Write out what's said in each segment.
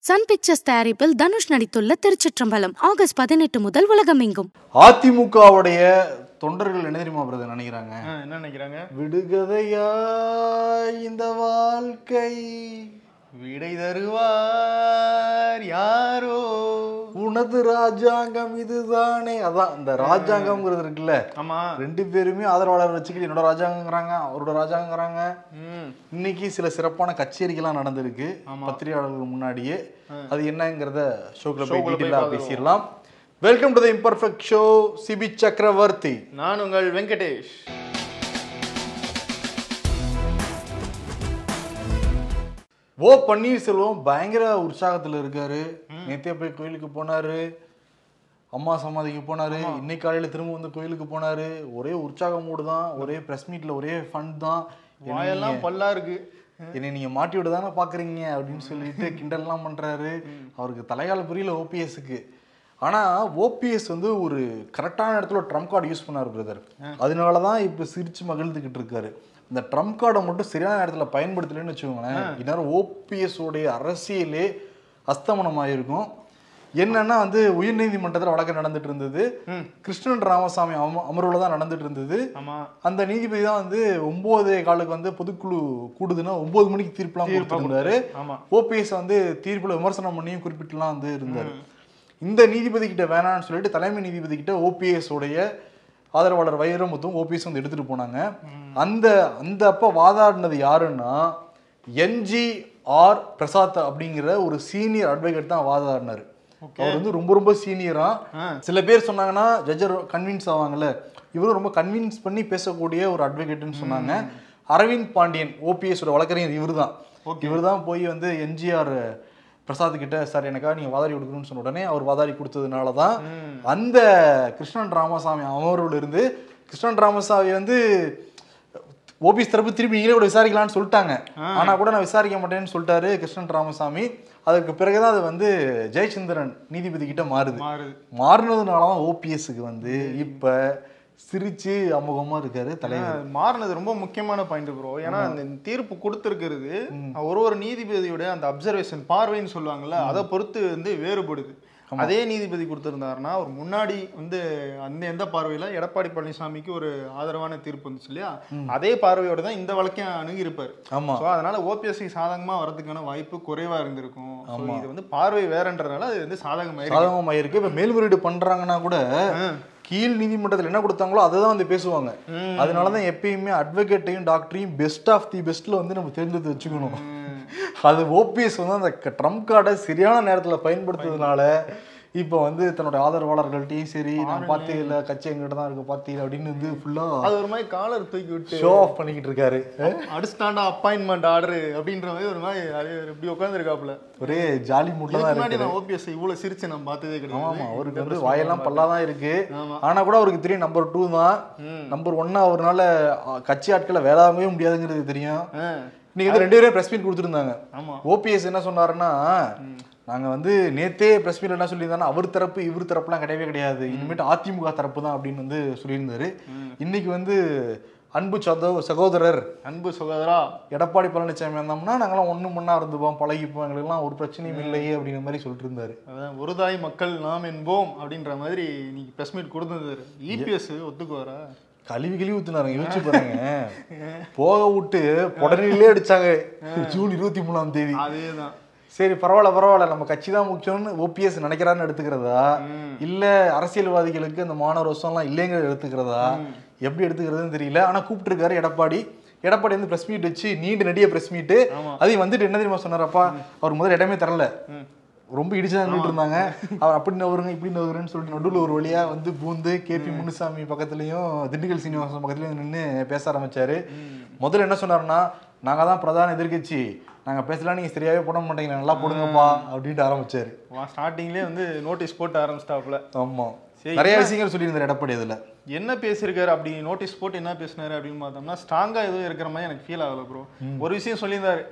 Sun pictures தயாரிப்பில் தனுஷ் நடித்துள்ள திருச்சிற்றம்பலம் August பதினெட்டு முதல் உலகமெங்கும் அதிமுகவுடைய தொண்டர்கள் என்ன தெரியுமா பிரதர் நினைக்கிறாங்க ஆ, என்ன நினைக்கிறாங்க விடுகதையா இந்த வாழ்க்கை விடை தருவார் யாரோ உனது ராஜாங்கம் இதுதானே அதான் இந்த ராஜாங்கம்ங்கிறது இருக்குல்ல ஆமா ரெண்டு பேருமே ஆதரவாளர் வச்சுக்கிட்டு என்னோட ராஜாங்கங்கிறாங்க அவரோட ராஜாங்கங்கிறாங்க ம் இன்னைக்கு சில சிறப்பான கச்சேரிகள்லாம் நடந்திருக்கு பத்திரிகையாளர்கள் முன்னாடியே அது என்னங்கிறத ஷோக்குள்ள போய் ஷோக்குள்ள போய் டீட்டெயிலாக பேசிடலாம் welcome to the imperfect show Sibi Chakravarthy நான் உங்கள் வெங்கடேஷ் ஓ பன்னீர்செல்வம் பயங்கர உற்சாகத்துல இருக்காரு நேத்தே போய் கோயிலுக்கு போனாரு அம்மா சமாதிக்கு போனாரு இன்னைக்கு காலையில திரும்ப வந்து கோயிலுக்கு போனாரு ஒரே உற்சாக மூடு தான் ஒரே பிரஸ் மீட்ல ஒரே ஃபன் தான் என்னை வாயெல்லாம் பல்லா இருக்கு என்னை நீங்க மாட்டி விட தானே பாக்குறீங்க அப்படின்னு சொல்லிட்டு கிண்டல்லாம் பண்றாரு அவருக்கு தலைகால புரியல ஓபிஎஸ்க்கு ஆனா ஓபிஎஸ் வந்து ஒரு கரெக்டான இடத்துல ட்ரம்ப் கார்டு யூஸ் பண்ணாரு பிரதர் அதனால தான் இப்போ சிரிச்சு மகிழ்ந்துக்கிட்டு இருக்காரு இந்த ட்ரம்ப் கார்டை மட்டும் சரியான இடத்துல பயன்படுத்தலைன்னு வச்சுக்கோங்களேன் இந்நேரம் ஓபிஎஸ் உடைய அரசியலே அஸ்தமனம் ஆயிருக்கும் என்னன்னா வந்து உயர்நீதிமன்றத்தில் வழக்கு நடந்துட்டு இருந்தது கிருஷ்ணன் ராமசாமி அம அமர்வுல தான் நடந்துட்டு இருந்தது ஆமா அந்த நீதிபதி தான் வந்து ஒன்பதே காலுக்கு வந்து பொதுக்குழு கூடுதுன்னா ஒன்பது மணிக்கு தீர்ப்புலாம் கொடுத்திருந்தாரு ஆமா ஓபிஎஸ் வந்து தீர்ப்புல விமர்சனம் பண்ணியும் குறிப்பிட்டுலாம் வந்து இருந்தாரு இந்த நீதிபதி கிட்ட வேணாம்னு சொல்லிட்டு தலைமை நீதிபதி கிட்ட ஓபிஎஸ் உடைய ஆதரவாளர் வைரமுத்தும் ஓபிஎஸ் வந்து எடுத்துட்டு போனாங்க அந்த அந்த அப்ப வாதாடினது யாருன்னா என்ஜி ஆர் பிரசாத் அப்படிங்கிற ஒரு சீனியர் அட்வொகேட் தான் வாதாடினாரு அவர் வந்து ரொம்ப ரொம்ப சீனியரா சில பேர் சொன்னாங்கன்னா ஜட்ஜர் கன்வின்ஸ் ஆவாங்கல்ல இவரும் ரொம்ப கன்வின்ஸ் பண்ணி பேசக்கூடிய ஒரு அட்வொகேட்னு சொன்னாங்க அரவிந்த் பாண்டியன் ஓபிஎஸ் ஓட வழக்கறிஞர் இவர் தான் இவர் தான் போய் வந்து எம்ஜிஆர் பிரசாத் கிட்ட சார் எனக்காக நீங்க வாதாடி கொடுக்கணும்னு சொன்ன உடனே அவர் வாதாடி கொடுத்ததுனால தான் அந்த கிருஷ்ணன் ராமசாமி அமர்வுல இருந்து கிருஷ்ணன் ராமசாமி வந்து ஓபிஎஸ் தரப்பு திருப்பி நீங்களே கூட விசாரிக்கலாம்னு சொல்லிட்டாங்க ஆனா கூட நான் விசாரிக்க மாட்டேன்னு சொல்லிட்டாரு கிருஷ்ணன் ராமசாமி அதுக்கு பிறகுதான் அது வந்து ஜெயச்சந்திரன் நீதிபதி கிட்ட மாறுது மாறுது மாறினதுனால தான் ஓபிஎஸ்க்கு வந்து இப்ப சிரிச்சு அமுகமா இருக்காரு தலைவர் ஆ, மாறினது ரொம்ப முக்கியமான பாயிண்ட் ப்ரோ ஏன்னா அந்த தீர்ப்பு கொடுத்துருக்கிறது ஒரு ஒரு நீதிபதியோட அந்த அப்சர்வேஷன் பார்வைன்னு சொல்லுவாங்கல்ல அதை பொறுத்து வந்து வேறுபடுது அதே நீதிபதி கொடுத்திருந்தாருன்னா ஒரு முன்னாடி வந்து அந்த எந்த பார்வையில எடப்பாடி பழனிசாமிக்கு ஒரு ஆதரவான தீர்ப்பு வந்துச்சு இல்லையா அதே பார்வையோட தான் இந்த வழக்கையும் அணுகியிருப்பாரு ஆமா ஸோ அதனால ஓபிஎஸ்சி சாதகமா வரதுக்கான வாய்ப்பு குறைவா இருந்திருக்கும் So, இது வந்து பார்வை வேறன்றதுனால அது வந்து சாதகமாயிருக்கு சாதகமாக இருக்கு இப்ப மேல்முறையீடு பண்றாங்கன்னா கூட கீழ் நீதிமன்றத்தில் என்ன கொடுத்தாங்களோ அதை தான் வந்து பேசுவாங்க அதனால தான் எப்பயுமே அட்வொகேட்டையும் டாக்டரையும் பெஸ்ட் ஆஃப் தி பெஸ்ட்ல வந்து நம்ம தேர்ந்தெடுத்து வச்சுக்கணும் அது ஓபிஎஸ் வந்து அந்த க- ட்ரம்ப் கார்டை சரியான நேரத்துல பயன்படுத்துறதுனால இப்போ வந்து தன்னோட ஆதரவாளர்கள்ட்டையும் சரி நான் பார்த்தே இல்லை கட்சி எங்கிட்ட தான் இருக்கு பார்த்தீங்க அப்படின்னு வந்து ஃபுல்லா அது ஒரு மாதிரி காலர் தூக்கி விட்டு ஷோ ஆஃப் பண்ணிக்கிட்டு இருக்காரு அடிஸ்டாண்டா அப்பாயின்மெண்ட் ஆர்டர் அப்படின்ற மாதிரி ஒரு மாதிரி அது இப்படி உட்காந்துருக்காப்புல ஒரே ஜாலி மூட்ல தான் இதுக்கு இருக்கு முன்னாடி நான் ஓபிஎஸ் இவ்வளவு சிரிச்சு நான் பார்த்ததே கிடையாது ஆமா அவருக்கு வந்து வாயெல்லாம் பல்லா தான் இருக்கு ஆமா. ஆனா கூட அவருக்கு தெரியும் நம்பர் டூ தான் நம்பர் ஒன்னா அவர்னால அ, கட்சி ஆட்களை வேலை வாங்கவே முடியாதுங்கிறது தெரியும் ஆ, இன்னைக்கு வந்து ரெண்டு பேரும் பிரஸ் மீட் கொடுத்துருந்தாங்க ஆமா ஓபிஎஸ் என்ன சொன்னாருன்னா நாங்க வந்து நேத்தே பிரஸ் மீட் என்ன சொல்லியிருந்தாங்கன்னா அவர் தரப்பு இவர் தரப்புலாம் கிடையவே கிடையாது இனிமேட்டு அதிமுக தரப்பு தான் அப்படின்னு வந்து சொல்லியிருந்தாரு இன்னைக்கு வந்து அன்பு சதோ சகோதரர் அன்பு சகோதரா எடப்பாடி பழனிசாமி வந்தோம்னா நாங்களாம் ஒண்ணு மண்ணா இருந்துப்போம் பழகிப்போம் எங்களுக்குலாம் ஒரு பிரச்சனையும் இல்லையே அப்படிங்கிற மாதிரி சொல்லிட்டு இருந்தாரு அதான் ஒரு தாய் மக்கள் நாம் என்போம் அப்படின்ற மாதிரி இன்னைக்கு பிரஸ் மீட் கொடுத்துருந்தாரு இபிஎஸ் ஒத்துக்குவாரா கழுவி கழுவி ஊத்துனாருங்க யோசிச்சு பாருங்க போக விட்டு உடனே அடிச்சாங்க ஜூன் இருபத்தி மூணாம் தேதி அதேதான் சரி பரவாயில்ல பரவாயில்ல நம்ம கட்சி தான் முக்கியம்னு ஓபிஎஸ் நினைக்கிறான்னு எடுத்துக்கிறதா இல்ல அரசியல்வாதிகளுக்கு அந்த மாணவர் வருஷம்லாம் இல்லைங்கிறத எடுத்துக்கிறதா எப்படி எடுத்துக்கிறதுன்னு தெரியல ஆனா கூப்பிட்டுருக்காரு எடப்பாடி எடப்பாடி வந்து பிரஸ் மீட் வச்சு நீண்டு நடிய பிரஸ் மீட்டு அதையும் வந்துட்டு என்ன தெரியுமா சொன்னாரப்பா அவர் முதல்ல இடமே தரல ரொம்ப இடிச்சுதான் இருந்தாங்க அவர் அப்படி நவருங்க இப்படி நவருன்னு சொல்லிட்டு நடுவில் ஒரு வழியா வந்து பூந்து கேபி முனுசாமி பக்கத்துலயும் திண்டுக்கல் சீனிவாசன் பக்கத்துலயும் நின்று பேச ஆரம்பிச்சாரு முதல்ல என்ன சொன்னாருன்னா நாங்க தான் பிரதான எதிர்க்கட்சி நாங்க பேசலாம் நீங்க சரியாவே போட மாட்டீங்க நல்லா போடுங்கப்பா அப்படின்ட்டு ஆரம்பிச்சாரு ஸ்டார்டிங்லேயே வந்து நோட்டீஸ் போட்டு ஆரம்பிச்சிட்டாப்புல ஆமா சரி, நிறைய விஷயங்கள் சொல்லியிருந்தாரு எடப்பாடி அதுல என்ன பேசியிருக்காரு அப்படி நோட்டீஸ் போட்டு என்ன பேசினாரு அப்படின்னு பார்த்தோம்னா ஸ்ட்ராங்கா எதுவும் இருக்கிற மாதிரி எனக்கு ஃபீல் ஆகல ப்ரோ ஒரு விஷயம் சொல்லியிருந்தாரு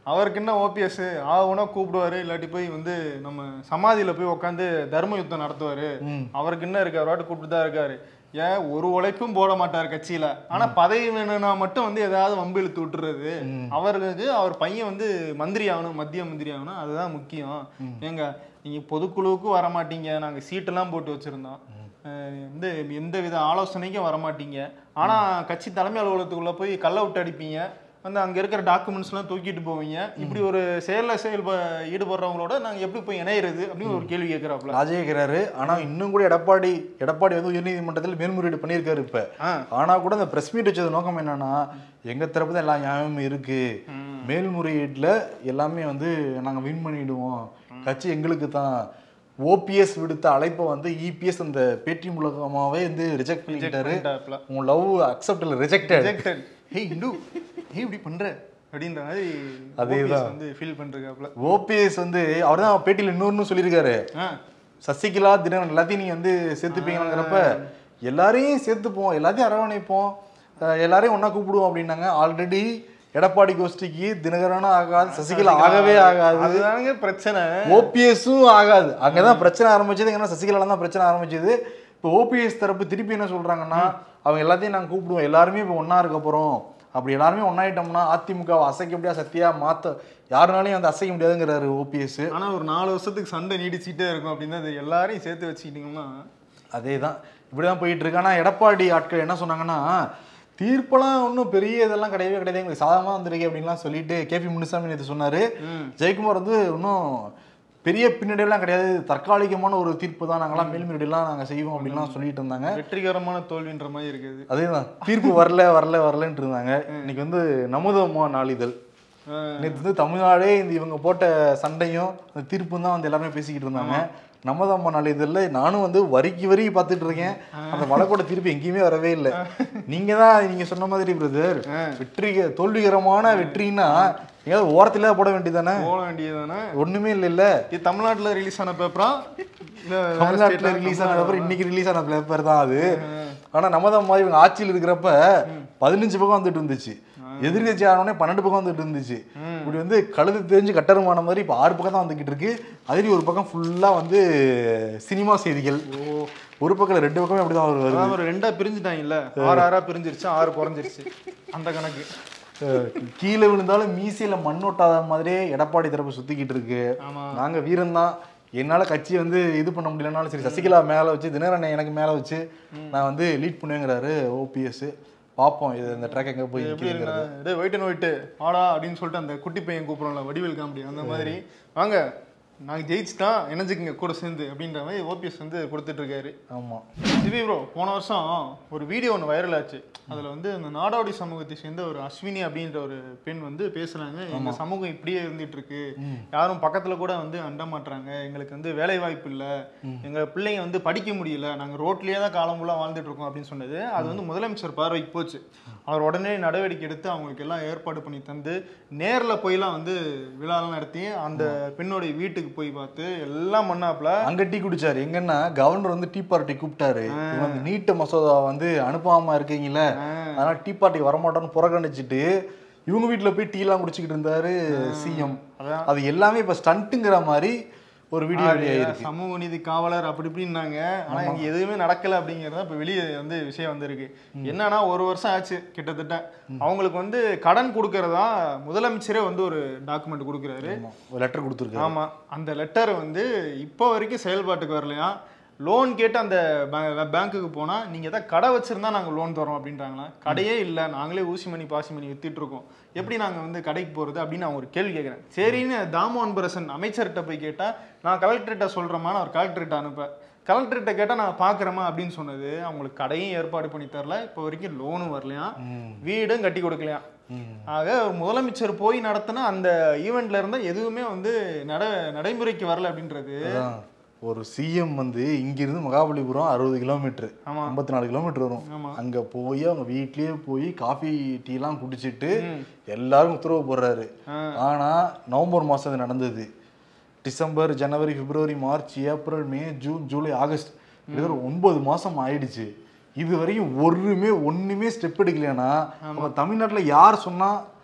அவருக்கு என்ன ஓபிஎஸ் ஆகுனா கூப்பிடுவாரு இல்லாட்டி போய் வந்து நம்ம சமாதியில போய் உட்காந்து தர்ம யுத்தம் நடத்துவாரு அவருக்கு என்ன இருக்கு அவராட்டு கூப்பிட்டு தான் இருக்காரு ஏன் ஒரு உழைப்பும் போட மாட்டார் கட்சியில ஆனா பதவி வேணும்னா மட்டும் வந்து ஏதாவது வம்பு இழுத்து விட்டுறது அவருக்கு அவர் பையன் வந்து மந்திரி ஆகணும் மத்திய மந்திரி ஆகணும் அதுதான் முக்கியம் ஏங்க நீங்க பொதுக்குழுவுக்கு வர மாட்டீங்க நாங்க சீட்டெல்லாம் போட்டு வச்சிருந்தோம் அஹ் வந்து எந்த வித ஆலோசனைக்கும் வர மாட்டீங்க ஆனா கட்சி தலைமை அலுவலகத்துக்குள்ள போய் கள்ள விட்டு அடிப்பீங்க வந்து அங்க இருக்கிற டாக்குமெண்ட்ஸ் எல்லாம் தூக்கிட்டு போவீங்க இப்படி ஒரு செயல்ல செயல் ஈடுபடுறவங்களோட நாங்க எப்படி போய் இணையிறது அப்படின்னு ஒரு கேள்வி கேட்கிறாப்புல ராஜே இருக்கிறாரு ஆனா இன்னும் கூட எடப்பாடி எடப்பாடி வந்து உயர்நீதிமன்றத்தில் மேல்முறையீடு பண்ணியிருக்காரு இப்ப ஆ. ஆனா கூட அந்த பிரஸ் மீட் வச்சது நோக்கம் என்னன்னா எங்க தரப்பு தான் எல்லா நியாயமும் இருக்கு மேல்முறையீட்டுல எல்லாமே வந்து நாங்க வின் பண்ணிடுவோம் கட்சி எங்களுக்கு தான் ஓபிஎஸ் விடுத்த அழைப்பை வந்து இபிஎஸ் அந்த பேட்டி மூலமாவே வந்து ரிஜெக்ட் பண்ணிட்டாரு பண்ணிட்டாப்புல. உன் லவ் அக்செப்ட் இல்ல ரிஜெக்டட் ரிஜெக்டட் ஹே இந்து நீ இப்படி பண்ற அப்படின்ற மாதிரி அதேதான். OPS வந்து ஃபீல் பண்றாப்புல ஓபிஎஸ் வந்து அவர் தான் பேட்டியில் இன்னொன்னு சொல்லியிருக்காரு ஆ சசிகலா தினகரன் எல்லாத்தையும் நீங்க வந்து சேர்த்துப்பீங்கிறப்ப எல்லாரையும் சேர்த்துப்போம் எல்லாத்தையும் அரவணைப்போம் அஹ் எல்லாரையும் ஒண்ணா கூப்பிடுவோம் அப்படின்னாங்க ஆல்ரெடி எடப்பாடி கோஷ்டிக்கு தினகரனும் ஆகாது சசிகலா ஆகவே ஆகாது அதுதாங்க பிரச்சனை ஓபிஎஸும் ஆகாது அங்கதான் பிரச்சனை ஆரம்பிச்சது ஏன்னா சசிகலா தான் பிரச்சனை ஆரம்பிச்சது இப்போ ஓபிஎஸ் தரப்பு திருப்பி என்ன சொல்றாங்கன்னா அவங்க எல்லாத்தையும் நாங்க கூப்பிடுவோம் எல்லாருமே இப்போ ஒண்ணா இருக்க போறோம் அப்படி எல்லாருமே ஒன்னாயிட்டோம்னா அதிமுகவை அசைக்க முடியாது சத்தியா மாத்த யாருனாலையும் வந்து அசைக்க முடியாதுங்கிறாரு ஓபிஎஸ் ஆனா ஒரு நாலு வருஷத்துக்கு சண்டை நீடிச்சுட்டே இருக்கும் அப்படின்னு அது எல்லாரையும் சேர்த்து வச்சுக்கிட்டீங்கன்னா அதே தான் இப்படி தான் போயிட்டு இருக்கு ஆனால் எடப்பாடி ஆட்கள் என்ன சொன்னாங்கன்னா தீர்ப்பெல்லாம் ஒன்றும் பெரிய இதெல்லாம் கிடையவே கிடையாது எங்களுக்கு சாதகமாக வந்திருக்கு அப்படின்லாம் சொல்லிட்டு கேபி முனுசாமி நேற்று சொன்னார் ஜெயக்குமார் வந்து இன்னும் பெரிய பின்னடைவுலாம் கிடையாது தற்காலிகமான ஒரு தீர்ப்பு தான் நாங்களாம் மேல்முறையீடுலாம் நாங்கள் செய்வோம் அப்படின்லாம் சொல்லிட்டு இருந்தாங்க வெற்றிகரமான தோல்வின்ற மாதிரி இருக்குது அதேதான் தீர்ப்பு வரல வரல வரலன்ட்டு இருந்தாங்க இன்னைக்கு வந்து நமுதம்மா நாளிதழ் ஆ. நேற்று வந்து தமிழ்நாடே இந்த இவங்க போட்ட சண்டையும் அந்த தீர்ப்பும் தான் வந்து எல்லாருமே பேசிக்கிட்டு இருந்தாங்க நமதம்மா நாளிதழில் நானும் வந்து வரிக்கு வரி பார்த்துட்டு இருக்கேன் அந்த வழக்கோட தீர்ப்பு எங்கேயுமே வரவே இல்லை நீங்க தான் நீங்க சொன்ன மாதிரி பிரதர் வெற்றி தோல்விகரமான வெற்றின்னா எங்கேயாவது ஓரத்துல போட வேண்டியதானே போட வேண்டியதானே ஒண்ணுமே இல்லை இல்ல இது தமிழ்நாட்டுல ரிலீஸ் ஆன பேப்பரா இல்ல வேற தமிழ்நாட்டுல state ஆ? ரிலீஸ் ஆன பேப்பர் இன்னைக்கு ரிலீஸ் ஆன பேப்பர் தான் அது ஆனா நமதம் மாதிரி இவங்க ஆட்சியில் இருக்கிறப்ப பதினஞ்சு பக்கம் வந்துட்டு இருந்துச்சு எதிர்கட்சி ஆனோடனே பன்னெண்டு பக்கம் வந்துட்டு இருந்துச்சு இப்படி வந்து கழுது தெரிஞ்சு கட்டருமான மாதிரி இப்போ ஆறு பக்கம் தான் வந்துகிட்டு இருக்கு அதுலயும் ஒரு பக்கம் ஃபுல்லா வந்து சினிமா செய்திகள் ஒரு பக்கம் இல்ல, ரெண்டு பக்கமே அப்படிதான் வருது அதான் ஒரு ரெண்டா பிரிஞ்சுட்டாங்கல்ல ஆறு ஆறா பிரிஞ்சிருச்சு ஆறு குறைஞ்சிருச்சு அந்த கணக்கு அஹ் கீழே விழுந்தாலும் மீசையில மண் ஒட்டாத மாதிரியே எடப்பாடி தரப்பு சுத்திக்கிட்டு இருக்கு ஆமா. நாங்க வீரம் தான் என்னால கட்சி வந்து இது பண்ண முடியலனாலும் சரி சசிகலா மேல வச்சு தினகரன் எனக்கு மேல வச்சு நான் வந்து லீட் பண்ணுவேங்கிறாரு ஓபிஎஸ் பார்ப்போம் இது இந்த ட்ராக் எங்க போய் எப்படி நிக்குதுங்கிறது. இருக்குன்னா டேய் வெயிட் அண்ட் வெயிட் ஆடா அப்படின்னு சொல்லிட்டு அந்த குட்டி பையன் கூப்பிடுறோம்ல வடிவேல் காமெடி அந்த மாதிரி வாங்க நாங்க ஜெயிச்சுட்டோம் இணைஞ்சுக்குங்க கூட சேர்ந்து அப்படின்ற மாதிரி ஓபிஎஸ் வந்து கொடுத்துட்டு இருக்காரு ஆமா திவி ப்ரோ போன வருஷம் ஒரு வீடியோ ஒன்று வைரல் ஆச்சு அதுல வந்து இந்த நாடோடி சமூகத்தை சேர்ந்த ஒரு அஸ்வினி அப்படின்ற ஒரு பெண் வந்து பேசுறாங்க எங்க சமூகம் இப்படியே இருந்துட்டு இருக்கு யாரும் பக்கத்துல கூட வந்து அண்ட மாட்றாங்க எங்களுக்கு வந்து வேலை வாய்ப்பு இல்ல எங்க பிள்ளைங்க வந்து படிக்க முடியல நாங்க ரோட்லயே தான் காலம் ஃபுல்லா வாழ்ந்துட்டு இருக்கோம் அப்படின்னு சொன்னது அது வந்து முதலமைச்சர் பார்வைக்கு போச்சு அவர் உடனே நடவடிக்கை எடுத்து அவங்களுக்கு எல்லாம் ஏற்பாடு பண்ணி தந்து நேர்ல போயெல்லாம் வந்து விழாலாம் நடத்தி அந்த பெண்ணுடைய வீட்டுக்கு போய் பார்த்து எல்லாம் பண்ணாப்ல அங்க டீ குடிச்சாரு எங்கன்னா கவர்னர் வந்து டீ பார்ட்டி கூப்பிட்டாரு இவங்க அந்த நீட்டு மசோதா வந்து அனுப்பாம இருக்கீங்கல்ல அதனால டீ பார்ட்டிக்கு வரமாட்டோம்னு புறக்கணிச்சிட்டு இவங்க வீட்டுல போய் டீ எல்லாம் குடிச்சிக்கிட்டு இருந்தாரு சிஎம் அதான். அது எல்லாமே இப்ப ஸ்டண்ட்டுங்கிற மாதிரி ஒரு வீடியோ வெளியாயிருக்கு சமூக நீதி காவலர் அப்படி இப்படின்னாங்க ஆனா இங்க எதுவுமே நடக்கல அப்படிங்கறது இப்ப வெளியே வந்து விஷயம் வந்திருக்கு என்னன்னா ஒரு வருஷம் ஆச்சு கிட்டத்தட்ட அவங்களுக்கு வந்து கடன் கொடுக்கறதா முதலமைச்சரே வந்து ஒரு டாக்குமெண்ட் கொடுக்குறாரு ஒரு லெட்டர் கொடுத்துருக்காரு ஆமா அந்த லெட்டர் வந்து இப்போ வரைக்கும் செயல்பாட்டுக்கு வரலையா லோன் கேட்டு அந்த பே- பேங்க்குக்கு போனா நீங்க ஏதாவது கடை வச்சிருந்தா நாங்க லோன் தரோம் அப்படின்றாங்களா கடையே இல்ல நாங்களே ஊசி மணி பாசி மணி வித்துட்டு இருக்கோம் எப்படி நாங்க வந்து கடைக்கு போறது அப்படின்னு நான் ஒரு கேள்வி கேட்கிறேன் சரின்னு தாமு அன்பரசன் அமைச்சர்கிட்ட போய் கேட்டா நான் கலெக்டர்கிட்ட சொல்றேமா நான் ஒரு கலெக்டர்கிட்ட அனுப்ப கலெக்டர்கிட்ட கேட்டா நான் பாக்குறேமா அப்படின்னு சொன்னது அவங்களுக்கு கடையும் ஏற்பாடு பண்ணி தரல இப்போ வரைக்கும் லோனும் வரலையா வீடும் கட்டி கொடுக்கலையா ஆக ஒரு முதலமைச்சர் போய் நடத்தின அந்த ஈவெண்ட்ல இருந்தா எதுவுமே வந்து நட நடைமுறைக்கு வரல அப்படின்றது அதான். ஒரு சிஎம் வந்து இங்கிருந்து மகாபலிபுரம் அறுபது கிலோமீட்டர் ஆமா. ஐம்பத்தி நாலு கிலோமீட்டர் வரும் ஆமா. அங்க போய் அவங்க வீட்லயே போய் காஃபி டீ எல்லாம் குடிச்சிட்டு எல்லாரும் உத்தரவு போடுறாரு ஆனா நவம்பர் மாசம் இது நடந்தது டிசம்பர் ஜனவரி பிப்ரவரி March April May June July August கிட்டத்தட்ட ஒன்பது மாசம் ஆயிடுச்சு இது வரைக்கும் ஒருமே ஒண்ணுமே ஸ்டெப் எடுக்கலைன்னா நம்ம தமிழ்நாட்டுல யார் சொன்னா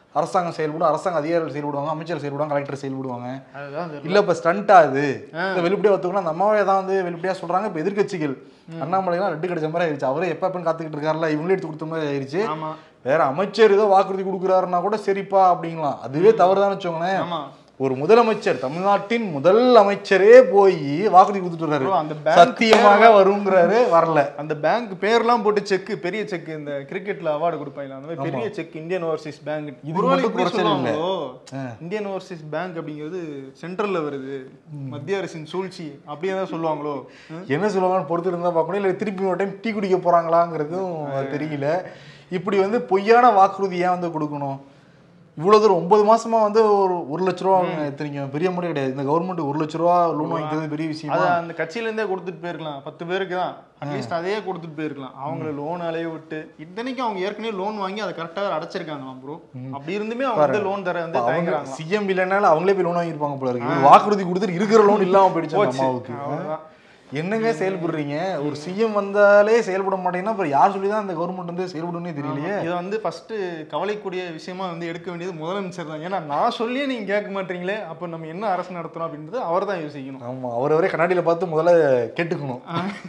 அரசாங்கம் செயல்படும் அரசாங்க அதிகாரிகள் செயல்படுவாங்க அமைச்சர் செயல்படுவாங்க கலெக்டர் செயல்படுவாங்க அதுதான் தெரியல. இல்ல இப்ப ஸ்டண்ட் ஆகுது இந்த வெளிப்படையா ஒத்துக்கணும் அந்த அம்மாவே தான் வந்து வெளிப்படையா சொல்றாங்க இப்ப எதிர்க்கட்சிகள் அண்ணாமலைலாம் ரெட்டு கிடைச்ச மாதிரி ஆயிடுச்சு அவரே எப்ப எப்பன்னு காத்துக்கிட்டு இருக்காருல்ல இவங்களே எடுத்து கொடுத்த மாதிரி ஆயிடுச்சு ஆமா வேற அமைச்சர் ஏதோ வாக்குறுதி கொடுக்குறாருன்னா கூட சரிப்பா அப்படிங்களாம் அதுவே தவறுதான் வச்சுக்கோங்களேன் ஆமா ஒரு முதலமைச்சர் தமிழ்நாட்டின் முதல் அமைச்சரே போய் வாக்குறுதி கொடுத்துட்டு bro, இருக்காரு அந்த bank சத்தியமாக வருங்கிறாரு வரல அந்த பேங்க் பேர்லாம் போட்டு செக் பெரிய செக் இந்த கிரிக்கெட்ல அவார்டு கொடுப்பாங்க அந்த மாதிரி பெரிய செக் இந்தியன் ஓவர்சீஸ் பேங்க் இது மட்டும் குறைச்சல் இல்ல. இந்தியன் ஓவர்சீஸ் பேங்க் அப்படிங்கிறது சென்ட்ரல்ல வருது மத்திய அரசின் சூழ்ச்சி அப்படியே தான் சொல்லுவாங்களோ என்ன சொல்லுவாங்கன்னு பொறுத்து இருந்தா பார்க்கணும் இல்லை திருப்பி ஒரு டைம் டீ குடிக்க போறாங்களாங்கிறதும் தெரியல இப்படி வந்து பொய்யான வாக்குறுதி ஏன் வந்து கொடுக்கணும் இவ்வளவு தூரம் ஒன்பது மாசமா வந்து ஒரு ஒரு லட்ச ரூபா அவங்க எத்தனைங்க பெரிய அமௌண்ட் கிடையாது இந்த கவர்மெண்ட் ஒரு லட்ச ரூபா லோன் வாங்கிக்கிறது பெரிய விஷயமா அதை அந்த கட்சியில இருந்தே கொடுத்துட்டு போயிருக்கலாம் பத்து பேருக்கு தான் அட்லீஸ்ட் அதையே கொடுத்துட்டு போயிருக்கலாம் அவங்கள லோன் அலைய விட்டு இத்தனைக்கும் அவங்க ஏற்கனவே லோன் வாங்கி அதை கரெக்டாக அடைச்சிருக்காங்களாம் ப்ரோ அப்படி இருந்துமே அவங்க வந்து லோன் தர வந்து அவங்க தயங்குறாங்களாம் சிஎம் இல்லைனால அவங்களே போய் லோன் வாங்கியிருப்பாங்க போல இருக்கு இவரு வாக்குறுதி கொடுத்துட்டு இருக்கிற லோன் இல்லாம போயிடுச்சு அந்த போச்சு. அம்மாவுக்கு அவ்வளவுதான். என்னங்க செயல்படுறீங்க ஒரு சிஎம் வந்தாலே செயல்பட மாட்டேங்கன்னா அப்புறம் யார் சொல்லி தான் இந்த கவர்மெண்ட் வந்து செயல்படும்னே தெரியலையே இதை வந்து ஃபர்ஸ்ட் கவலைக்கூடிய விஷயமா வந்து எடுக்க வேண்டியது முதலமைச்சர் தான் ஏன்னா நான் சொல்லியே நீங்க கேட்க மாட்டீங்களே அப்போ நம்ம என்ன அரசு நடத்துறோம் அப்படின்றது அவர் தான் யோசிக்கணும் ஆமா அவரவரே கண்ணாடியில பார்த்து முதல்ல கேட்டுக்கணும்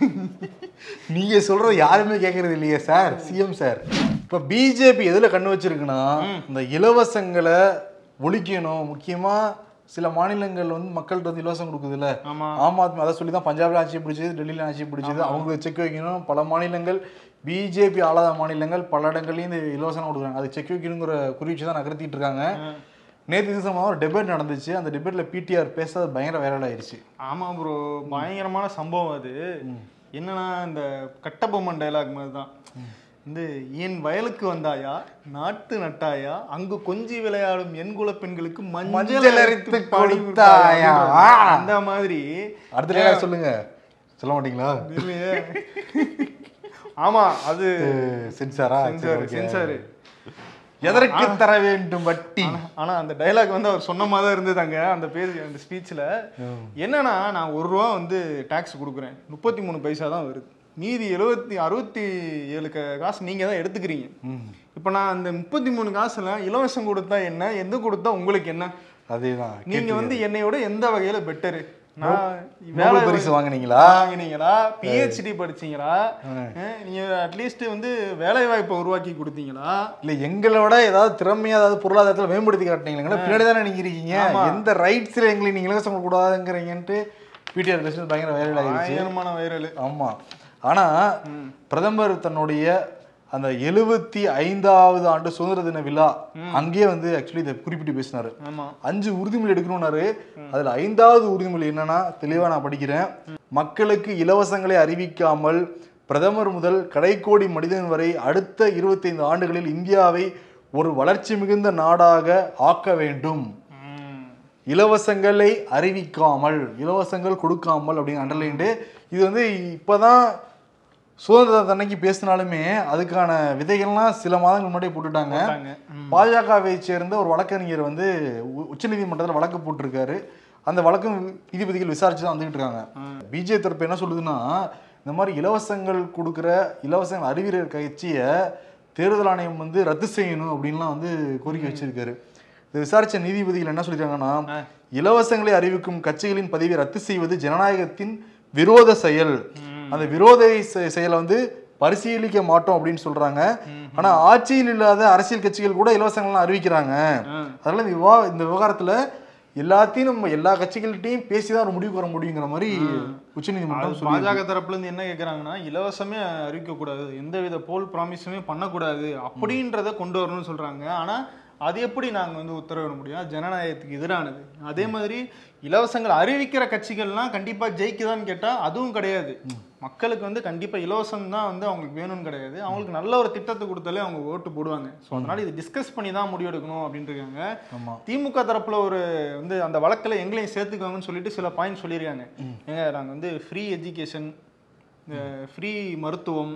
நீங்க சொல்றது யாருமே கேட்கறது இல்லையே சார் சிஎம் சார் இப்ப பிஜேபி எதுல கண்ணு வச்சிருக்குன்னா இந்த இலவசங்களை ஒழிக்கணும் முக்கியமா சில மாநிலங்கள் வந்து மக்கள்கிட்ட வந்து இலவசம் கொடுக்குதுல்ல ஆமா ஆம் ஆத்மி அதை சொல்லி தான் பஞ்சாப்ல ஆட்சி பிடிச்சது டெல்லியில ஆட்சி பிடிச்சது அவங்களுக்கு செக் வைக்கணும் பல மாநிலங்கள் பிஜேபி ஆளாத மாநிலங்கள் பல இடங்கள்லயும் இந்த இலவசம் கொடுக்குறாங்க அது செக் வைக்கணுங்கிற குறிச்சு தான் நகர்த்திட்டு இருக்காங்க நேற்று திவசமாக ஒரு டெபேட் நடந்துச்சு அந்த டிபேட்ல பிடிஆர் பேசுறது பயங்கர வைரல் ஆயிருச்சு ஆமா ப்ரோ பயங்கரமான சம்பவம் அது என்னன்னா இந்த கட்டபொம்மன் டைலாக் மாதிரி தான் இந்த என் வயலுக்கு வந்தாயா நாட்டு நட்டாயா அங்கு கொஞ்சி விளையாடும் என் குல பெண்களுக்கு மஞ்சள் மஞ்சள் அரைத்து அரைத்து பாடி கொடுத்தாயா? கொடுத்தாயா? அந்த மாதிரி அடுத்த டைலாக் சொல்லுங்க சொல்ல மாட்டீங்களா இல்லையே. ஆமா அது சென்சாரா சென்சார் சென்சாரு எதற்கு தர வேண்டும் வட்டி ஆனா அந்த டைலாக் வந்து அவர் சொன்ன மாதிரி தான் இருந்ததாங்க அந்த பேர் அந்த ஸ்பீச்ல என்னன்னா நான் ஒரு ரூபா வந்து டாக்ஸ் கொடுக்குறேன் முப்பத்தி மூணு பைசா தான் வருது மீதி எழுபத்தி அறுபத்தி ஏழு க- காசு நீங்க தான் எடுத்துக்கிறீங்க இப்போ நான் அந்த முப்பத்தி மூணு காசுல இலவசம் கொடுத்தா என்ன எந்த கொடுத்தா உங்களுக்கு என்ன அதேதான் நீங்க வந்து என்னையோட எந்த வகையில பெட்டரு நான் நோபல் பரிசு வாங்குனீங்களா வாங்கினீங்களா பிஹெச்டி படிச்சீங்களா அஹ், நீங்க அட்லீஸ்ட் வந்து வேலை வாய்ப்பை உருவாக்கி கொடுத்தீங்களா இல்ல எங்களோட ஏதாவது திறமையா ஏதாவது பொருளாதாரத்துல மேம்படுத்தி காட்டினீங்களா பின்னாடி தானே நீங்க இருக்கீங்க எந்த ரைட்ஸ்ல எங்களை நீங்க இலவசம் கொடுக்க கூடாதுங்கிறீங்கன்ட்டு பிடிஆர் பேசுறது பயங்கர வைரல் ஆயிருச்சு பயங்கரமான வைரல் ஆமா ஆனா பிரதமர் தன்னுடைய அந்த எழுபத்தி ஐந்தாவது ஆண்டு சுதந்திர தின விழா அங்கேயே வந்து ஆக்சுவலி இதை குறிப்பிட்டு பேசினாரு ஆமா அஞ்சு உறுதிமொழி எடுக்கணும்னாரு அதுல ஐந்தாவது உறுதிமொழி என்னன்னா தெளிவா நான் படிக்கிறேன் மக்களுக்கு இலவசங்களை அறிவிக்காமல் பிரதமர் முதல் கடைக்கோடி மனிதன் வரை அடுத்த இருபத்தைந்து ஆண்டுகளில் இந்தியாவை ஒரு வளர்ச்சி மிகுந்த நாடாக ஆக்க வேண்டும் ம். இலவசங்களை அறிவிக்காமல் இலவசங்கள் கொடுக்காமல் அப்படின்னு அண்டர்லைன்டு இது வந்து இப்பதான் சுதந்திர அன்னைக்கு பேசினாலுமே அதுக்கான விதைகள்லாம் சில மாதங்கள் முன்னாடியே போட்டுட்டாங்க போட்டாங்க. ம். பாஜகவை சேர்ந்த ஒரு வழக்கறிஞர் வந்து உ- உச்சநீதிமன்றத்தில் வழக்கு போட்டிருக்காரு அந்த வழக்கும் நீதிபதிகள் விசாரிச்சு தான் வந்துகிட்டு இருக்காங்க பிஜே தரப்பு என்ன சொல்லுதுன்னா இந்த மாதிரி இலவசங்கள் கொடுக்குற இலவசங்கள் அறிவிக்கிற கட்சியை தேர்தல் ஆணையம் வந்து ரத்து செய்யணும் அப்படின்லாம் வந்து கோரிக்கை வச்சிருக்காரு இதை விசாரிச்ச நீதிபதிகள் என்ன சொல்லியிருக்காங்கன்னா இலவசங்களை அறிவிக்கும் கட்சிகளின் பதவியை ரத்து செய்வது ஜனநாயகத்தின் விரோத செயல் அந்த விரோத செ- செயலை வந்து பரிசீலிக்க மாட்டோம் அப்படின்னு சொல்றாங்க ஆனா ஆட்சியில் இல்லாத அரசியல் கட்சிகள் கூட இலவசங்கள்லாம் அறிவிக்கிறாங்க அதனால இந்த விவா இந்த விவகாரத்துல எல்லாத்தையும் நம்ம எல்லா கட்சிகள்கிட்டையும் பேசிதான் ஒரு முடிவுக்கு வர முடியுங்கிற மாதிரி உச்சநீதிமன்றம் சொல்லி பாஜக தரப்புல இருந்து என்ன கேக்குறாங்கன்னா இலவசமே அறிவிக்க கூடாது எந்தவித போல் ப்ராமிஸுமே பண்ணக்கூடாது அப்படின்றத கொண்டு வரணும்னு சொல்றாங்க ஆனா அது எப்படி நாங்க வந்து உத்தரவிட முடியும் அது ஜனநாயகத்துக்கு எதிரானது அதே மாதிரி இலவசங்கள் அறிவிக்கிற கட்சிகள்லாம் கண்டிப்பா ஜெயிக்குதான்னு கேட்டா அதுவும் கிடையாது மக்களுக்கு வந்து கண்டிப்பா இலவசம் தான் வந்து அவங்களுக்கு வேணும்னு கிடையாது அவங்களுக்கு நல்ல ஒரு திட்டத்தை கொடுத்தாலே அவங்க ஓட்டு போடுவாங்க ஸோ அதனால இது டிஸ்கஸ் பண்ணி தான் முடிவெடுக்கணும் அப்படின்ட்டு இருக்காங்க ஆமா திமுக தரப்புல ஒரு வந்து அந்த வழக்குல எங்களையும் சேர்த்துக்குவாங்கன்னு சொல்லிட்டு சில பாயிண்ட் சொல்லியிருக்காங்க ஏங்க நாங்க வந்து ஃப்ரீ எஜுகேஷன் ஃப்ரீ மருத்துவம்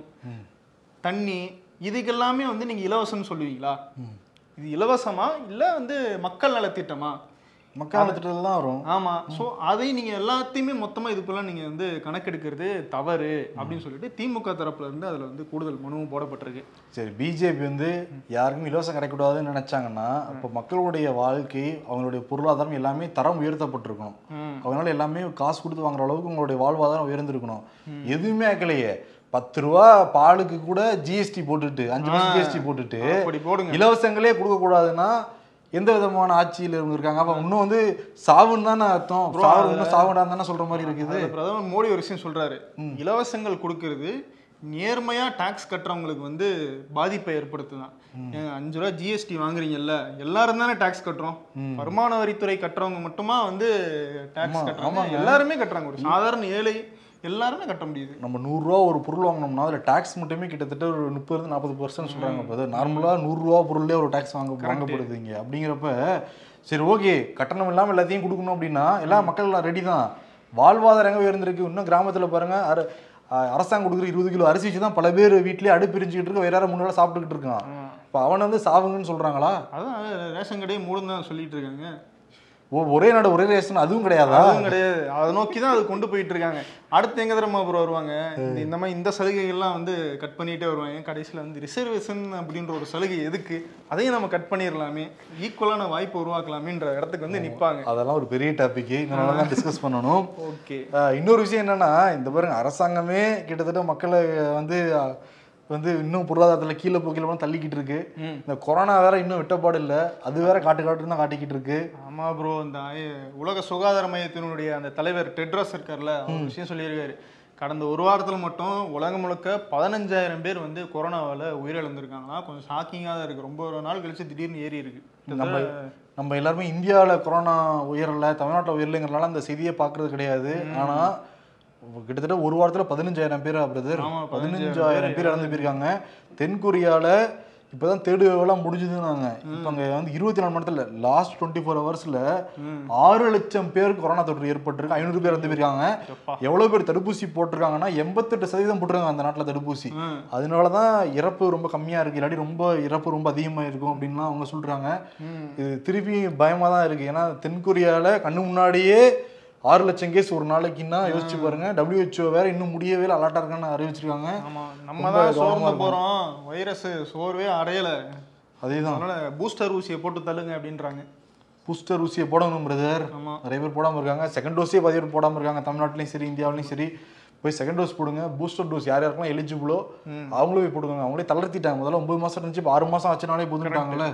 தண்ணி இதுக்கெல்லாமே வந்து நீங்க இலவசம்னு சொல்லுவீங்களா இது இலவசமா இல்ல வந்து மக்கள் நலத்திட்டமா மக்கள் திட்டத்தில் தான் வரும் ஆமா ஸோ அதை நீங்க எல்லாத்தையுமே மொத்தமா இதுக்குள்ள நீங்க வந்து கணக்கெடுக்கிறது தவறு அப்படின்னு சொல்லிட்டு திமுக தரப்புல இருந்து அதுல வந்து கூடுதல் மனுவும் போடப்பட்டிருக்கு சரி பிஜேபி வந்து யாருக்கும் இலவசம் கிடைக்கக்கூடாதுன்னு நினைச்சாங்கன்னா அப்போ மக்களுடைய வாழ்க்கை அவங்களுடைய பொருளாதாரம் எல்லாமே தரம் உயர்த்தப்பட்டிருக்கணும் ம். அவங்களால எல்லாமே காசு கொடுத்து வாங்குற அளவுக்கு உங்களுடைய வாழ்வாதாரம் உயர்ந்திருக்கணும் எதுவுமே ஆக்கலையே பத்து ரூபா பாலுக்கு கூட ஜிஎஸ்டி போட்டுட்டு அஞ்சு வருஷம் ஜிஎஸ்டி போட்டுட்டு அப்படி போடுங்க இலவசங்களே கொடுக்க கூடாதுன்னா எந்த விதமான ஆட்சியில் இவங்க இருக்காங்க அப்ப இன்னும் வந்து சாவுன்னு தானே அர்த்தம் சாவு இன்னும் சாவுடான்னு தானே சொல்ற மாதிரி இருக்குது அதுல பிரதமர் மோடி ஒரு விஷயம் சொல்றாரு இலவசங்கள் கொடுக்கறது நேர்மையா டாக்ஸ் கட்டுறவங்களுக்கு வந்து பாதிப்பை ஏற்படுத்துதான் ஏங்க, அஞ்சு ரூபா ஜிஎஸ்டி வாங்குறீங்கல்ல எல்லாரும் தானே டாக்ஸ் கட்டுறோம் வருமான வரித்துறை கட்டுறவங்க மட்டுமா வந்து டாக்ஸ் கட்டுறாங்க எல்லாருமே கட்டுறாங்க ஒரு சாதாரண ஏழை எல்லாருமே கட்ட முடியுது நம்ம நூறுரூவா ஒரு பொருள் வாங்கினோம்னா அதில் டேக்ஸ் மட்டுமே கிட்டத்தட்ட ஒரு முப்பது நாற்பது பர்சன்ட் சொல்கிறாங்க இப்போ அது நார்மலாக நூறுரூவா பொருளே ஒரு டேக்ஸ் வாங்க வாங்கப்படுது இங்கே அப்படிங்கிறப்ப சரி ஓகே கட்டணம் இல்லாமல் எல்லாத்தையும் கொடுக்கணும் அப்படின்னா எல்லா மக்கள் எல்லாம் ரெடி தான் வாழ்வாதாரம் எங்கே உயர்ந்திருக்கு இன்னும் கிராமத்தில் பாருங்க அர அஹ் அரசாங்கம் கொடுக்குற இருபது கிலோ அரிசி வச்சு தான் பல பேர் வீட்லயே அடுப்பு எரிஞ்சுக்கிட்டு இருக்கு வேற யாரும் முன்னாடி சாப்பிட்டுக்கிட்டு இருக்கான் இப்போ அவனை வந்து சாவுங்கன்னு சொல்கிறாங்களா அதான் ரேஷன் கடையை மூடுன்னு தான் சொல்லிட்டு இருக்காங்க ஓ ஒரே நாடு ஒரே ரேஷன் அதுவும் கிடையாதா அதுவும் கிடையாது அதை நோக்கி தான் அது கொண்டு போயிட்டு இருக்காங்க அடுத்து எங்க தெரியுமா அப்புறம் வருவாங்க இந்த- இந்த மாதிரி இந்த சலுகைகள்லாம் வந்து கட் பண்ணிட்டே வருவாங்க கடைசியில் வந்து ரிசர்வேஷன் அப்படின்ற ஒரு சலுகை எதுக்கு அதையும் நம்ம கட் பண்ணிடலாமே ஈக்குவலான வாய்ப்பு உருவாக்கலாமேன்ற இடத்துக்கு வந்து நிற்பாங்க அதெல்லாம் ஒரு பெரிய டாபிக் இதனால தான் டிஸ்கஸ் பண்ணணும் ஓகே ஆஹ் இன்னொரு விஷயம் என்னன்னா இந்த பாருங்க அரசாங்கமே கிட்டத்தட்ட மக்களை வந்து ஆஹ், வந்து இன்னும் பொருளாதாரத்தில் கீழே போ கீழே போனா தள்ளிக்கிட்டு இருக்கு ம். இந்த கொரோனா வேற இன்னும் விட்டப்பாடு இல்லை அது வேற காட்டு காட்டுன்னு தான் காட்டிக்கிட்டு இருக்கு ஆமா ப்ரோ இந்த ஐ- உலக சுகாதார மையத்தினுடைய அந்த தலைவர் டெட்ராஸ் இருக்கார்ல அவர் ஒரு விஷயம் சொல்லியிருக்காரு கடந்த ஒரு வாரத்தில் மட்டும் உலகம் முழுக்க பதினஞ்சாயிரம் பேர் வந்து கொரோனாவால் உயிரிழந்திருக்காங்களா கொஞ்சம் ஷாக்கிங்காக தான் இருக்குது ரொம்ப ஒரு நாள் கழிச்சு திடீர்னு ஏறி இருக்கு நம்ம நம்ம எல்லாருமே இந்தியாவில் கொரோனா உயரல தமிழ்நாட்டில் உயரலைங்கிறனால அந்த செய்தியை பார்க்கறது கிடையாது ஆனா கிட்டத்தட்ட ஒரு வாரத்துல பதினஞ்சாயிரம் பேர் பிரதர் ஆமா, பதினஞ்சாயிரம் பேர் இறந்து போயிருக்காங்க தென் கொரியால இப்பதான் தேர்டு வேவெல்லாம் முடிஞ்சுதுன்னாங்க இப்போ அங்க வந்து இருபத்தி நாலு மணி நேரத்துல லாஸ்ட் டுவெண்ட்டி ஃபோர் ஹவர்ஸ்ல ஆறு லட்சம் பேர் கொரோனா தொற்று ஏற்பட்டிருக்கு ஐநூறு பேர் இறந்து போயிருக்காங்க எப்பா. எவ்வளவு பேர் தடுப்பூசி போட்டிருக்காங்கன்னா எண்பத்தெட்டு சதவீதம் போட்டிருக்காங்க அந்த நாட்டுல தடுப்பூசி ம். அதனால தான் இறப்பு ரொம்ப கம்மியா இருக்கு இல்லாட்டி ரொம்ப இறப்பு ரொம்ப அதிகமா இருக்கும் அப்படின்லாம் அவங்க சொல்றாங்க ம். இது திருப்பி பயமா தான் இருக்கு ஏன்னா தென்கொரியால கண்ணு முன்னாடியே ஆறு லட்சம் கேஸ் ஒரு நாளைக்குன்னா யோசிச்சு பாருங்க WHO வேற இன்னும் முடியவே அலர்ட்டா இருக்கான்னு அறிவிச்சிருக்காங்க ஆமா நம்ம ரொம்ப தான் கவனமா சோர்ந்து இருக்கணும். போறோம் வைரஸ் சோர்வே அடையல அதேதான் அதனால பூஸ்டர் ஊசியை போட்டு தள்ளுங்க அப்படின்றாங்க பூஸ்டர் ஊசியை போடணும் பிரதர் ஆமா நிறைய பேர் போடாம இருக்காங்க செகண்ட் டோஸே பாதி பேர் போடாம இருக்காங்க தமிழ்நாட்டிலையும் சரி இந்தியாவிலையும் சரி போய் செகண்ட் டோஸ் போடுங்க பூஸ்டர் டோஸ் யார் யாருக்கெல்லாம் எலிஜிபிளோ அவங்களும் போய் போடுங்க அவங்களே தளர்த்திட்டாங்க முதல்ல ஒன்பது மாசம் இருந்துச்சு இப்போ ஆறு மாசம் ஆச்சுனாலே போதுட்டாங்கல்ல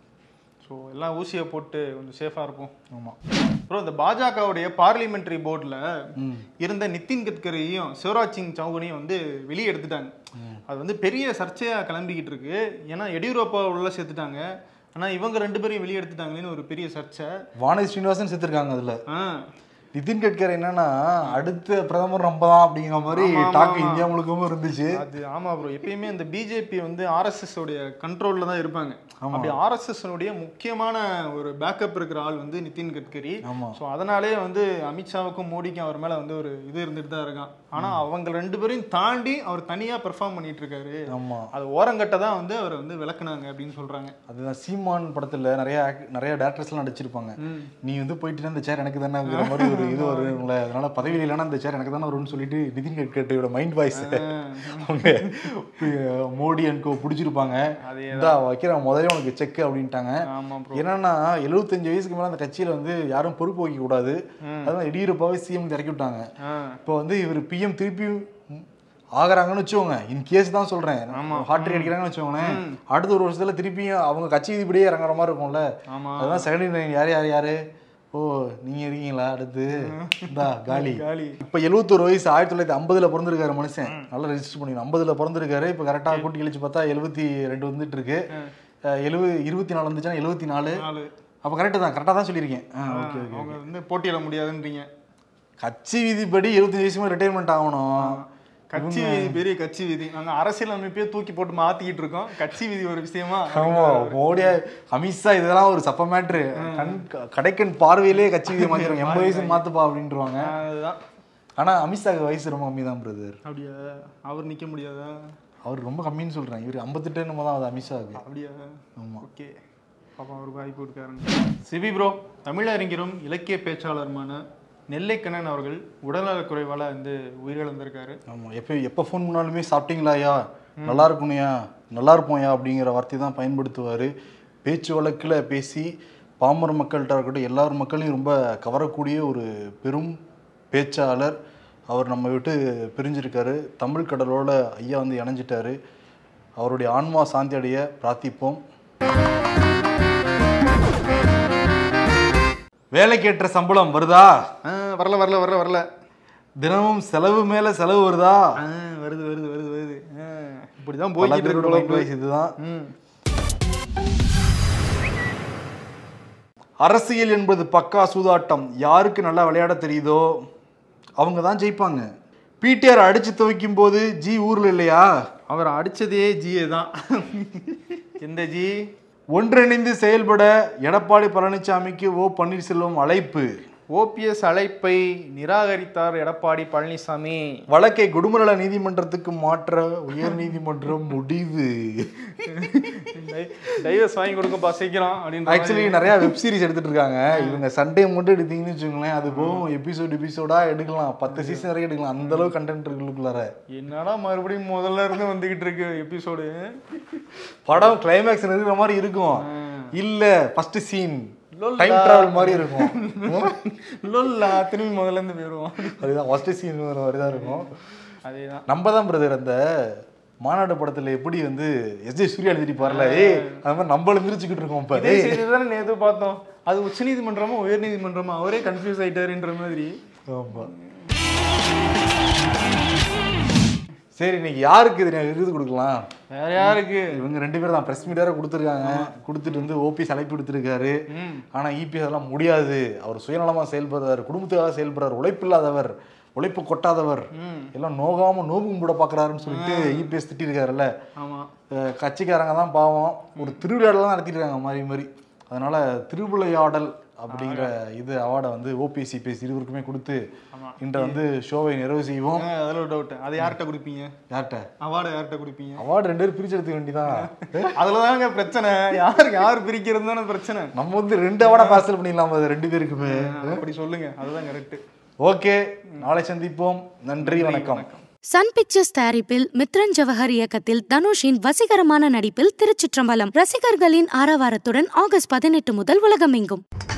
ஸோ எல்லாம் ஊசியை போட்டு கொஞ்சம் சேஃபாக இருப்போம் ஆமா அப்புறம் இந்த பாஜகவுடைய பார்லிமெண்டரி போர்டில் இருந்த நிதின் கட்கரியும் சிவராஜ் சிங் சௌகனையும் வந்து வெளியே எடுத்துட்டாங்க அது வந்து பெரிய சர்ச்சையாக கிளம்பிக்கிட்டு இருக்கு ஏன்னா எடியூரப்பா உள்ள சேர்த்துட்டாங்க ஆனால் இவங்க ரெண்டு பேரையும் வெளியே எடுத்துட்டாங்களேன்னு ஒரு பெரிய சர்ச்சை வானதி ஸ்ரீனிவாசன் செத்துருக்காங்க அதுல ஆ நிதின் கட்கரி என்னன்னா அடுத்த பிரதமர் நம்ம தான் அப்படிங்கிற மாதிரி ஆமா, ஆமா, டாக் ஆமா. இந்தியா முழுக்கவும் இருந்துச்சு அது ஆமா ப்ரோ எப்பயுமே இந்த பிஜேபி வந்து ஆர்எஸ்எஸ் உடைய கண்ட்ரோல்ல தான் இருப்பாங்க அப்படி ஆர்எஸ்எஸ் உடைய முக்கியமான ஒரு பேக்கப் இருக்கிற ஆள் வந்து நிதின் கட்கரி ஆமா ஸோ அதனாலே வந்து அமித்ஷாவுக்கும் மோடிக்கும் அவர் மேல வந்து ஒரு இது இருந்துட்டு தான் இருக்கான் ஆனா அவங்க ரெண்டு பேரையும் தாண்டி அவர் தனியா பெர்ஃபார்ம் பண்ணிட்டு இருக்காரு ஆமா அது ஓரங்கட்ட தான் வந்து அவர் வந்து விளக்குனாங்க அப்படின்னு சொல்றாங்க அதுதான் சீமான் படத்துல நிறைய act- நிறைய டேரக்டர்ஸ்லாம் நடிச்சிருப்பாங்க ம். நீ வந்து போயிட்டு இந்த சேர் எனக்கு தானேங்கிற மாதிரி ஒரு இது வரும்ல அதனால பதவியில் இல்லைன்னா இந்த சேர் எனக்கு தானே வரும்னு சொல்லிட்டு நிதின் கட்கரியோட மைண்ட் வாய்ஸ் அவங்க அஹ், மோடி அண்ட் கோ பிடிச்சிருப்பாங்க அதே இந்தா வைக்கிறேன் முதல்ல உனக்கு செக் அப்படின்ட்டாங்க ஆமா ப்ரோ என்னன்னா எழுபத்தஞ்சு வயசுக்கு மேல அந்த கட்சியில வந்து யாரும் பொறுப்பு வைக்க கூடாது அதான் எடியூரப்பாவே சிஎம் இறக்கி விட்டாங்க இப்போ வந்து இவர் பிஎம் திருப்பி ம், ஆகுறாங்கன்னு வச்சுக்கோங்க இன் கேஸ் தான் சொல்றேன் ஹார்ட் ரேட் அடிக்கிறாங்கன்னு வச்சுக்கோங்களேன் அடுத்த ஒரு வருஷத்துல திருப்பியும் அவங்க கட்சி விதிப்படியே இறங்குற மாதிரி இருக்கும்ல ஆமா அதுதான் செகண்ட் யார் யார் யாரு ஓ நீங்க இருக்கீங்களா அடுத்து இந்தா காலி காலி இப்ப எழுபத்தொரு வயசு ஆயிரத்தி தொள்ளாயிரத்தி ஐம்பதுல பிறந்திருக்காரு மனுஷன் நல்லா ரெஜிஸ்டர் பண்ணிக்கணும் ஐம்பதுல பிறந்திருக்காரு இப்ப கரெக்டா கூட்டி கழிச்சு பார்த்தா எழுபத்தி ரெண்டு வந்துட்டு இருக்கு எழுபது இருபத்தி நாலு வந்துச்சுன்னா எழுபத்தி நாலு நாலு அப்ப கரெக்டு தான் கரெக்டா தான் சொல்லியிருக்கேன் ஓகே ஓகே அவங்க வந்து போட்டியிட முடியாதுன்றீங்க கட்சி விதிப்படி இருபத்தஞ்சு வயசுமே ரிட்டைர்மெண்ட் ஆகணும் கட்சி விதி பெரிய கட்சி விதி நாங்க அரசியல் அமைப்பே தூக்கி போட்டு மாத்திக்கிட்டு இருக்கோம் கட்சி விதி ஒரு விஷயமா ஆமா மோடியா அமித்ஷா இதெல்லாம் ஒரு சப்ப மேட்ரு கண் கடைக்கண் பார்வையிலே கட்சி விதியை மாத்திடுவாங்க எண்பது வயசு மாத்துப்பா அப்படின்ட்டுருவாங்க அதுதான் ஆனா அமித்ஷாக்கு வயசு ரொம்ப கம்மி தான் பிரதர் அப்படியா அவர் நிக்க முடியாதா அவர் ரொம்ப கம்மின்னு சொல்றேன் இவர் ஐம்பத்தெட்டு நம்ம தான் அது அமித்ஷாவுக்கு அப்படியா ஆமா ஓகே பாப்பா ஒரு வாய்ப்பு கொடுக்காருன்னு சிபி ப்ரோ தமிழறிஞரும் இலக்கிய பேச்சாளருமான நெல்லைக்கண்ணன் அவர்கள் உடல்நலக் குறைவால வந்து உயிரிழந்திருக்காரு ஆமாம் எப்போ எப்போ ஃபோன் பண்ணாலுமே சாப்பிட்டீங்களாயா நல்லா இருக்கும்யா நல்லா இருப்போம்யா அப்படிங்கிற வார்த்தை தான் பயன்படுத்துவார் பேச்சு வழக்கில் பேசி பாமர மக்கள்கிட்ட இருக்கட்டும் எல்லார் மக்களையும் ரொம்ப கவரக்கூடிய ஒரு பெரும் பேச்சாளர் அவர் நம்ம விட்டு பிரிஞ்சிருக்காரு தமிழ் கடலோட ஐயா வந்து இணைஞ்சிட்டாரு அவருடைய ஆன்மா சாந்தி அடைய பிரார்த்திப்போம் வேலைக்கேற்ற சம்பளம் வருதா ஆ, வரல வரல வரல வரல தினமும் செலவு மேல செலவு வருதா ஆ, வருது வருது வருது வருது ஆ, இப்படிதான் பல போய்கிட்டு பேரோட இருக்கு mind voice இதுதான் ம் அரசியல் என்பது பக்கா சூதாட்டம் யாருக்கு நல்லா விளையாட தெரியுதோ அவங்க தான் ஜெயிப்பாங்க பிடிஆர் அடிச்சு துவைக்கும் போது ஜி ஊர்ல இல்லையா அவர் அடிச்சதே ஜிஏ தான் எந்த ஜி ஒன்றிணைந்து செயல்பட எடப்பாடி பழனிசாமிக்கு ஓ பன்னீர்செல்வம் அழைப்பு ஓபிஎஸ் அழைப்பை நிராகரித்தார் எடப்பாடி பழனிசாமி வழக்கை குடுமநல நீதிமன்றத்துக்கு மாற்ற உயர் நீதிமன்றம் முடிவு டைவர்ஸ் வாங்கி கொடுக்கப்பா சீக்கிரம் அப்படின்னு ஆக்சுவலி நிறைய வெப் சீரிஸ் எடுத்துட்டு இருக்காங்க இவங்க சண்டே மட்டும் எடுத்தீங்கன்னு வச்சுக்கோங்களேன் அது போகும் எபிசோட் எபிசோடா எடுக்கலாம் பத்து சீசன் வரைக்கும் எடுக்கலாம் அந்த அளவுக்கு கண்டென்ட் இருக்குள்ளார என்னடா மறுபடியும் முதல்ல இருந்து வந்துகிட்டு இருக்கு எபிசோடு படம் கிளைமேக்ஸ் இருக்கிற மாதிரி இருக்கும் இல்ல ஃபர்ஸ்ட் சீன் லொல்லா. டைம் டிராவல் மாதிரி இருக்கும் லொல்லா திரும்பி முதல்ல இருந்து போயிடுவோம் அதுதான் ஃபர்ஸ்ட் சீன் மாதிரி தான் இருக்கும் அதேதான் நம்ம தான் பிரதர் அந்த மாநாடு படத்துல எப்படி வந்து எஸ் ஜே சூர்யா எழுதிட்டு பாருல ஏய் அது மாதிரி நம்ம எழுந்திரிச்சுக்கிட்டு இருக்கோம் இப்ப இதே ஏய். செய்தி தானே நேத்து பார்த்தோம் அது உச்ச நீதிமன்றமா உயர் நீதிமன்றமா அவரே கன்ஃபியூஸ் ஆயிட்டாருன்ற மாதிரி ஆமா சரி இன்னைக்கு யாருக்கு இது விருது கொடுக்கலாம் வேற யாருக்கு இவங்க ரெண்டு பேரும் தான் பிரஸ் மீட் வேற கொடுத்துருக்காங்க கொடுத்துட்டு வந்து ஓபிஎஸ் அழைப்பு எடுத்திருக்காரு ம். ஆனா இபிஎஸ் எல்லாம் முடியாது அவர் சுயநலமா செயல்படுறாரு குடும்பத்துக்காக செயல்படுறாரு உழைப்பில்லாதவர் உழைப்பு கொட்டாதவர் ம். எல்லாம் நோகாம நோவும் கூட பாக்குறாருன்னு சொல்லிட்டு இபிஎஸ் திட்டிருக்காருல்ல ஆமா அஹ் கட்சிக்காரங்க தான் பாவம் ஒரு திருவிளையாடல் தான் நடத்திட்டு இருக்காங்க மாதிரி மாதிரி அதனால திருவிளையாடல் அப்படிங்கிற இது அவார்டை வந்து ஓபிஎஸ் இபிஎஸ் இருவருக்குமே கொடுத்து ஆமா. இன்று வந்து ஷோவை நிறைவு செய்வோம் ஆ, அதுல ஒரு டவுட் அதை யார்கிட்ட கொடுப்பீங்க யார்கிட்ட அவார்டு யார்கிட்ட கொடுப்பீங்க அவார்டு ரெண்டு பேரும் பிரிச்சு எடுத்துக்க வேண்டியதான் அதுலதாங்க பிரச்சனை யார் யார் பிரிக்கிறது தானே பிரச்சனை நம்ம வந்து ரெண்டு அவார்டா பார்சல் பண்ணிடலாம் அது ரெண்டு பேருக்குமே அப்படி சொல்லுங்க அதுதான் கரெக்ட் ஓகே நாளை சந்திப்போம் நன்றி வணக்கம் சன் பிக்சர்ஸ் தயாரிப்பில் மித்ரன் ஜவஹர் இயக்கத்தில் தனுஷின் வசீகரமான நடிப்பில் திருச்சிற்றம்பலம் ரசிகர்களின் ஆரவாரத்துடன் ஆகஸ்ட் பதினெட்டு முதல் உலகமெங்கும்